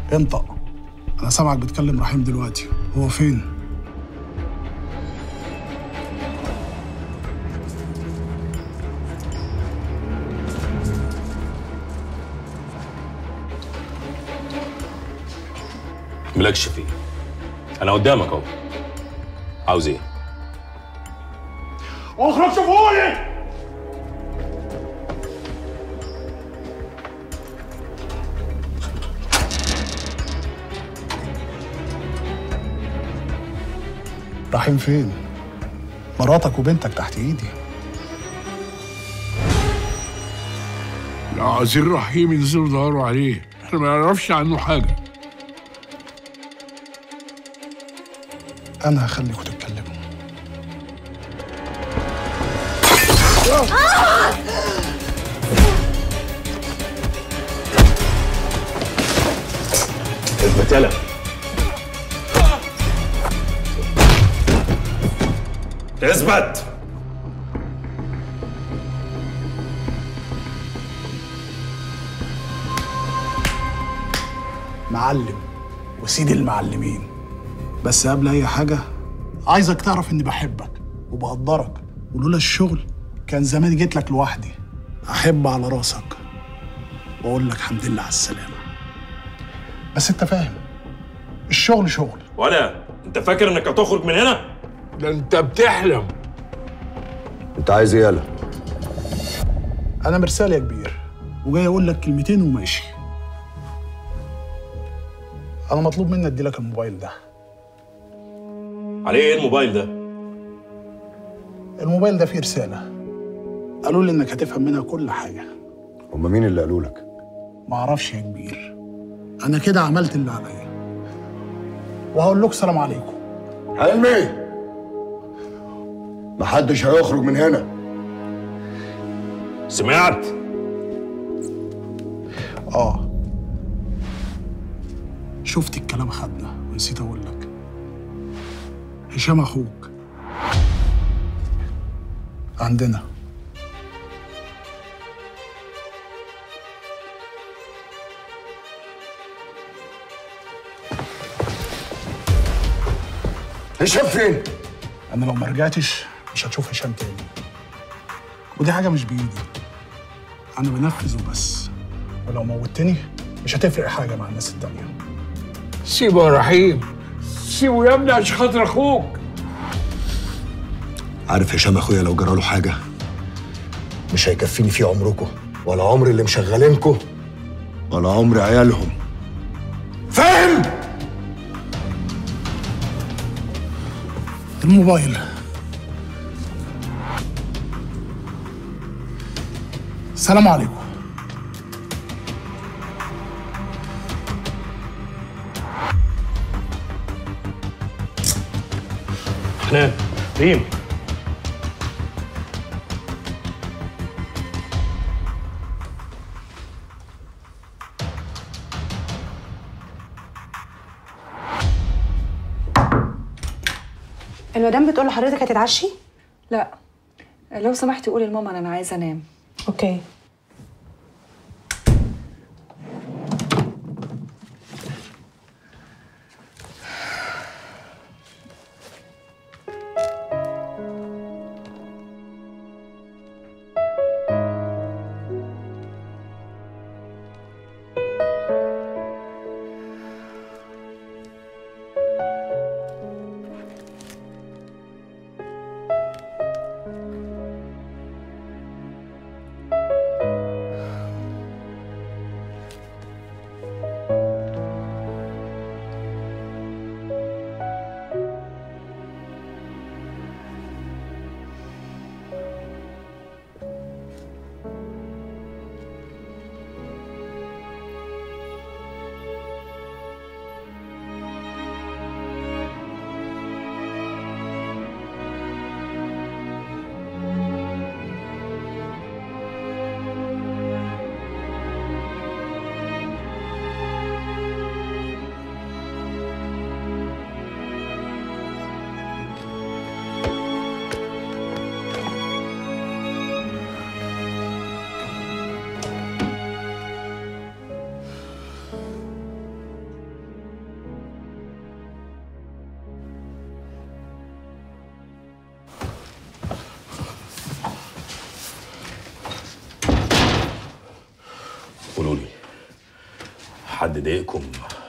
انطق انا سامعك بتكلم رحيم دلوقتي هو فين مالكش فيه انا قدامك اهو عاوز ايه اخرج شوفوني رحيم فين مراتك وبنتك تحت ايدي لا عايزين رحيم ينزلوا يدوروا عليه احنا ما نعرفش عنه حاجه انا هخليكوا تتكلموا اثبت يلا اثبت معلم وسيد المعلمين بس قبل اي حاجه عايزك تعرف اني بحبك وبقدرك ولولا الشغل كان زمان جيت لك لوحدي احب على راسك واقول لك الحمد لله على السلامه بس انت فاهم الشغل شغل ولا انت فاكر انك هتخرج من هنا ده انت بتحلم انت عايز ايه يالا انا مرسال يا كبير وجاي اقول لك كلمتين وماشي انا مطلوب مني ادي لك الموبايل ده عليه ايه الموبايل ده الموبايل ده فيه رساله قالوا لي انك هتفهم منها كل حاجه هما مين اللي قالوا لك معرفش يا كبير انا كده عملت اللي عليا وهقول لكم سلام عليكم حلمي محدش هيخرج من هنا سمعت اه شفت الكلام خدنا ونسيت اقول لك هشام اخوك عندنا هشام فين انا لو ما رجعتش مش هتشوف هشام تاني ودي حاجه مش بايدي انا بنفذ وبس ولو موتني مش هتفرق حاجه مع الناس التانيه سيبه يا رحيم سيبه يا ابني عشان خاطر اخوك عارف هشام اخويا لو جراله حاجه مش هيكفيني فيه عمركم ولا عمر اللي مشغلينكم ولا عمر عيالهم فاهم الموبايل السلام عليكم حنان ريم المدام بتقول لحضرتك هتتعشي؟ لا لو سمحتي قولي لماما إن انا عايزه انام اوكي حد ضايقكم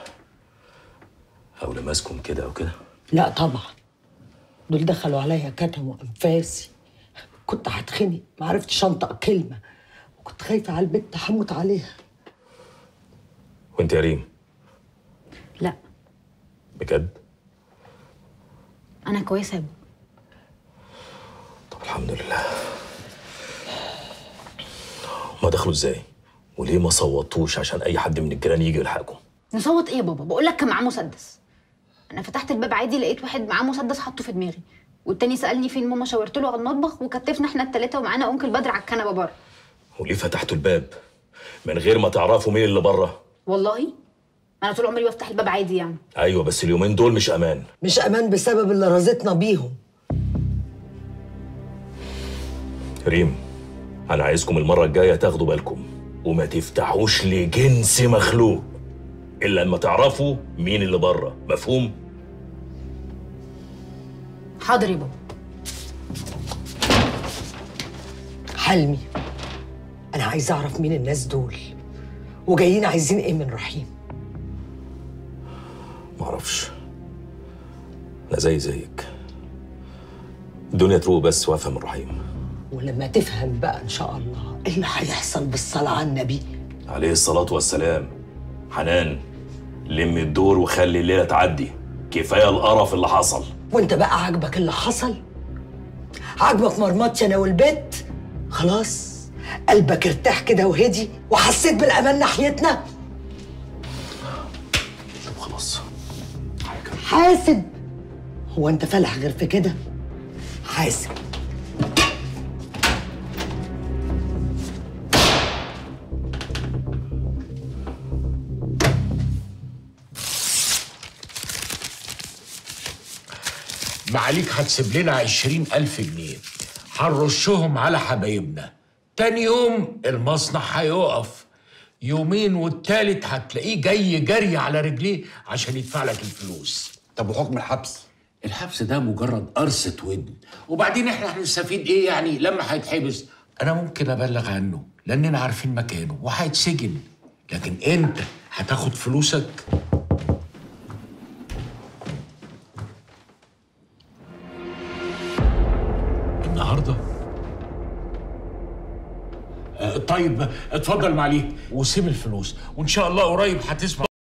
او لمسكم كده او كده لا طبعا دول دخلوا عليا كتموا انفاسي كنت هتخنق ما عرفتش انطق كلمه وكنت خايفه على البت هموت عليها وانت يا ريم لا بجد انا كويسه يا بابا طب الحمد لله ما دخلوا ازاي وليه ما صوتوش عشان اي حد من الجيران يجي يلحقكم نصوت ايه يا بابا بقول لك كان معاه مسدس انا فتحت الباب عادي لقيت واحد معاه مسدس حطه في دماغي والتاني سالني فين ماما شاورت له على المطبخ وكتفنا احنا التلاته ومعانا انكل بدر على الكنبه بره وليه فتحتوا الباب من غير ما تعرفوا مين اللي بره والله انا طول عمري بفتح الباب عادي يعني ايوه بس اليومين دول مش امان مش امان بسبب اللي رازتنا بيهم ريم انا عايزكم المره الجايه تاخدوا بالكم وما تفتحوش لجنس مخلوق الا لما تعرفوا مين اللي بره مفهوم حاضر يا بابا حلمي انا عايزه اعرف مين الناس دول وجايين عايزين ايه من رحيم معرفش انا زي زيك الدنيا تروق بس وافهم الرحيم ولما تفهم بقى ان شاء الله ايه اللي هيحصل بالصلاه على النبي عليه الصلاة والسلام حنان لم الدور وخلي الليلة تعدي كفاية القرف اللي حصل وانت بقى عاجبك اللي حصل عاجبك مرمطتي انا والبت خلاص قلبك ارتاح كده وهدي وحسيت بالامان ناحيتنا طب خلاص حاسب هو انت فالح غير في كده حاسب معاليك هتسيب لنا عشرين ألف جنيه هنرشهم على حبايبنا تاني يوم المصنع هيقف يومين والتالت هتلاقيه جاي جري على رجليه عشان يدفع لك الفلوس طب وحكم الحبس الحبس ده مجرد قرصة ودن وبعدين احنا هنستفيد ايه يعني لما هيتحبس انا ممكن ابلغ عنه لاننا عارفين مكانه وهيتسجن لكن انت هتاخد فلوسك النهارده آه، طيب اتفضل معليك وسيب الفلوس وان شاء الله قريب هتسمع